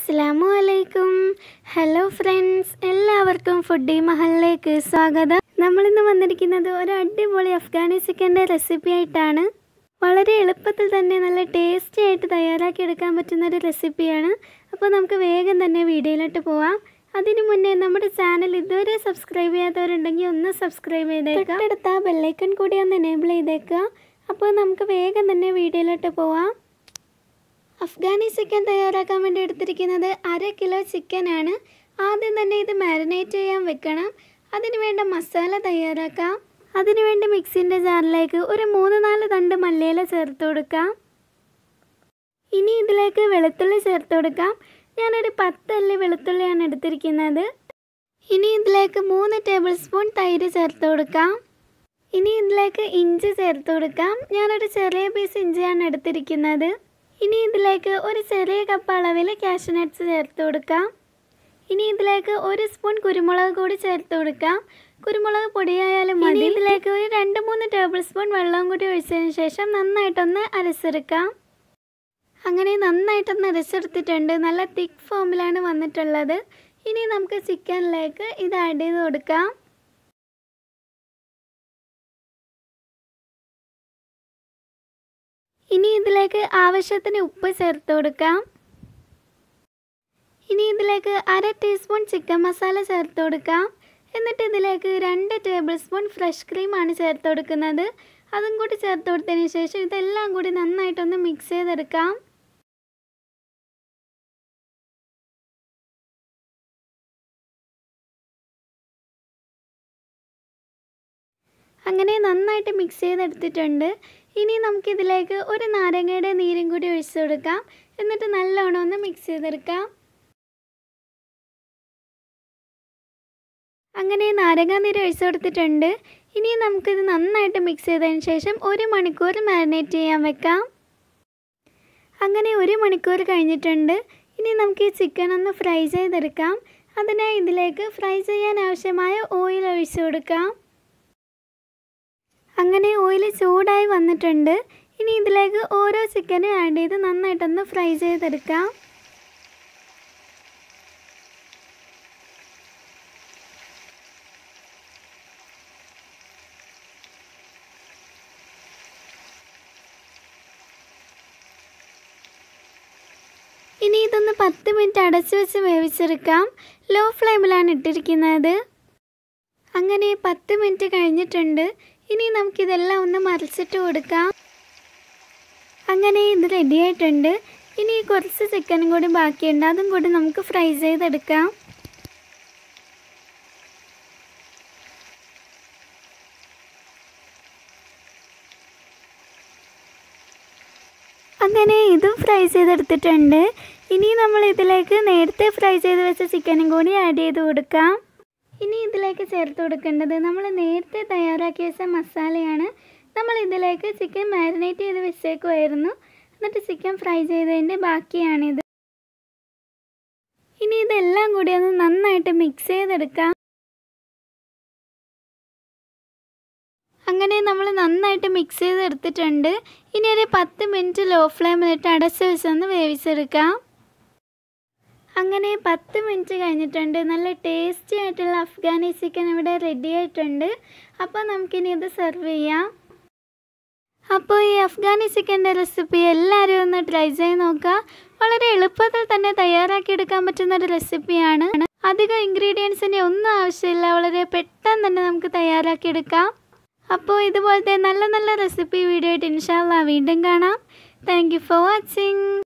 അസ്സാമു അലൈക്കും hello friends എല്ലാവർക്കും foodie മഹലിലേക്ക് സ്വാഗതം നമ്മളിന്ന് വന്നിരിക്കുന്നത് ഒരു അടിപൊളി അഫ്ഗാനി ചിക്കൻ്റെ റെസിപ്പി ആയിട്ടാണ് വളരെ എളുപ്പത്തിൽ തന്നെ നല്ല ടേസ്റ്റി ആയിട്ട് തയ്യാറാക്കി എടുക്കാൻ പറ്റുന്ന ഒരു റെസിപ്പിയാണ് അപ്പോൾ നമുക്ക് വേഗം തന്നെ വീഡിയോയിലോട്ട് പോവാം അതിനു മുന്നേ നമ്മുടെ ചാനൽ ഇതുവരെ സബ്സ്ക്രൈബ് ചെയ്യാത്തവരുണ്ടെങ്കിൽ ഒന്ന് സബ്സ്ക്രൈബ് ചെയ്തേക്കാം തൊട്ടടുത്ത ബെല്ലൈക്കൺ കൂടി ഒന്ന് എനേബിൾ ചെയ്തേക്കുക അപ്പോൾ നമുക്ക് വേഗം തന്നെ വീഡിയോയിലോട്ട് പോവാം അഫ്ഗാനി ചിക്കൻ തയ്യാറാക്കാൻ വേണ്ടി എടുത്തിരിക്കുന്നത് അര കിലോ ചിക്കനാണ് ആദ്യം തന്നെ ഇത് മാരിനേറ്റ് ചെയ്യാൻ വെക്കണം അതിന് വേണ്ട മസാല തയ്യാറാക്കാം അതിനുവേണ്ടി മിക്സിൻ്റെ ജാറിലേക്ക് ഒരു മൂന്ന് നാല് തണ്ട് മല്ലിയില ചേർത്ത് കൊടുക്കാം ഇനി ഇതിലേക്ക് വെളുത്തുള്ളി ചേർത്ത് കൊടുക്കാം ഞാനൊരു പത്തല്ലി വെളുത്തുള്ളിയാണ് എടുത്തിരിക്കുന്നത് ഇനി ഇതിലേക്ക് മൂന്ന് ടേബിൾ സ്പൂൺ തൈര് ചേർത്ത് കൊടുക്കാം ഇനി ഇതിലേക്ക് ഇഞ്ചി ചേർത്ത് കൊടുക്കാം ഞാനൊരു ചെറിയ പീസ് ഇഞ്ചിയാണ് എടുത്തിരിക്കുന്നത് ഇനി ഇതിലേക്ക് ഒരു ചെറിയ കപ്പ് അളവിൽ കാഷ്യൂ നട്ട്സ് ചേർത്ത് കൊടുക്കാം ഇനി ഇതിലേക്ക് ഒരു സ്പൂൺ കുരുമുളക് കൂടി ചേർത്ത് കൊടുക്കാം കുരുമുളക് പൊടിയായാലും മതി ഇതിലേക്ക് ഒരു രണ്ട് മൂന്ന് ടേബിൾ സ്പൂൺ വെള്ളവും കൂടി ഒഴിച്ചതിന് ശേഷം നന്നായിട്ടൊന്ന് അരച്ചെടുക്കാം അങ്ങനെ നന്നായിട്ടൊന്ന് അരച്ചെടുത്തിട്ടുണ്ട് നല്ല തിക്ക് ഫോമിലാണ് വന്നിട്ടുള്ളത് ഇനി നമുക്ക് ചിക്കനിലേക്ക് ഇത് ആഡ് ചെയ്ത് കൊടുക്കാം ഇനി ഇതിലേക്ക് ആവശ്യത്തിന് ഉപ്പ് ചേർത്ത് കൊടുക്കാം ഇനി ഇതിലേക്ക് അര ടീസ്പൂൺ ചിക്കൻ മസാല ചേർത്ത് കൊടുക്കാം എന്നിട്ട് ഇതിലേക്ക് രണ്ട് ടേബിൾ സ്പൂൺ ഫ്രഷ് ക്രീമാണ് ചേർത്ത് കൊടുക്കുന്നത് അതും കൂടി ചേർത്ത് കൊടുത്തതിന് ശേഷം ഇതെല്ലാം കൂടി നന്നായിട്ടൊന്ന് മിക്സ് ചെയ്തെടുക്കാം അങ്ങനെ നന്നായിട്ട് മിക്സ് ചെയ്തെടുത്തിട്ടുണ്ട് ഇനി നമുക്കിതിലേക്ക് ഒരു നാരങ്ങയുടെ നീരും കൂടി ഒഴിച്ചു കൊടുക്കാം എന്നിട്ട് നല്ലോണം ഒന്ന് മിക്സ് ചെയ്തെടുക്കാം അങ്ങനെ നാരങ്ങ നീര് ഒഴിച്ചു കൊടുത്തിട്ടുണ്ട് ഇനി നമുക്കിത് നന്നായിട്ട് മിക്സ് ചെയ്തതിന് ശേഷം ഒരു മണിക്കൂർ മാരിനേറ്റ് ചെയ്യാൻ വെക്കാം അങ്ങനെ ഒരു മണിക്കൂർ കഴിഞ്ഞിട്ടുണ്ട് ഇനി നമുക്ക് ഈ ചിക്കൻ ഒന്ന് ഫ്രൈ ചെയ്തെടുക്കാം അതിനായി ഇതിലേക്ക് ഫ്രൈ ചെയ്യാൻ ആവശ്യമായ ഓയിൽ ഒഴിച്ചു കൊടുക്കാം അങ്ങനെ ഓയിൽ ചൂടായി വന്നിട്ടുണ്ട് ഇനി ഇതിലേക്ക് ഓരോ ചിക്കനും ആഡ് ചെയ്ത് നന്നായിട്ടൊന്ന് ഫ്രൈ ചെയ്തെടുക്കാം ഇനി ഇതൊന്ന് പത്ത് മിനിറ്റ് അടച്ചു വെച്ച് വേവിച്ചെടുക്കാം ലോ ഫ്ലെയിമിലാണ് ഇട്ടിരിക്കുന്നത് അങ്ങനെ പത്ത് മിനിറ്റ് കഴിഞ്ഞിട്ടുണ്ട് ഇനി നമുക്കിതെല്ലാം ഒന്ന് മറിച്ചിട്ട് കൊടുക്കാം അങ്ങനെ ഇത് റെഡി ആയിട്ടുണ്ട് ഇനി കുറച്ച് ചിക്കനും കൂടി ബാക്കിയുണ്ട് അതും കൂടി നമുക്ക് ഫ്രൈ ചെയ്തെടുക്കാം അങ്ങനെ ഇതും ഫ്രൈ ചെയ്തെടുത്തിട്ടുണ്ട് ഇനി നമ്മൾ ഇതിലേക്ക് നേരത്തെ ഫ്രൈ ചെയ്ത് വെച്ച ചിക്കനും കൂടി ആഡ് ചെയ്ത് കൊടുക്കാം ഇനി ഇതിലേക്ക് ചേർത്ത് കൊടുക്കേണ്ടത് നമ്മൾ നേരത്തെ തയ്യാറാക്കി വെച്ച മസാലയാണ് നമ്മൾ ഇതിലേക്ക് ചിക്കൻ മാരിനേറ്റ് ചെയ്ത് വെച്ചേക്കുമായിരുന്നു എന്നിട്ട് ചിക്കൻ ഫ്രൈ ചെയ്തതിൻ്റെ ബാക്കിയാണിത് ഇനി ഇതെല്ലാം കൂടി ഒന്ന് നന്നായിട്ട് മിക്സ് ചെയ്തെടുക്കാം അങ്ങനെ നമ്മൾ നന്നായിട്ട് മിക്സ് ചെയ്തെടുത്തിട്ടുണ്ട് ഇനി ഒരു പത്ത് മിനിറ്റ് ലോ ഫ്ലെയിമിലിട്ട് അടച്ച് വെച്ചൊന്ന് വേവിച്ചെടുക്കാം അങ്ങനെ പത്ത് മിനിറ്റ് കഴിഞ്ഞിട്ടുണ്ട് നല്ല ടേസ്റ്റി ആയിട്ടുള്ള അഫ്ഗാനി ചിക്കൻ ഇവിടെ റെഡി ആയിട്ടുണ്ട് അപ്പോൾ നമുക്കിനി ഇത് സെർവ് ചെയ്യാം അപ്പോൾ ഈ അഫ്ഗാനി ചിക്കൻ്റെ റെസിപ്പി എല്ലാവരും ഒന്ന് ട്രൈ ചെയ്ത് നോക്കുക വളരെ എളുപ്പത്തിൽ തന്നെ തയ്യാറാക്കിയെടുക്കാൻ പറ്റുന്ന ഒരു റെസിപ്പിയാണ് അധികം ഇൻഗ്രീഡിയൻസിൻ്റെ ഒന്നും ആവശ്യമില്ല വളരെ പെട്ടെന്ന് തന്നെ നമുക്ക് തയ്യാറാക്കിയെടുക്കാം അപ്പോൾ ഇതുപോലത്തെ നല്ല നല്ല റെസിപ്പി വീഡിയോ ആയിട്ട് ഇൻഷാല്ല വീണ്ടും കാണാം താങ്ക് യു ഫോർ വാച്ചിങ്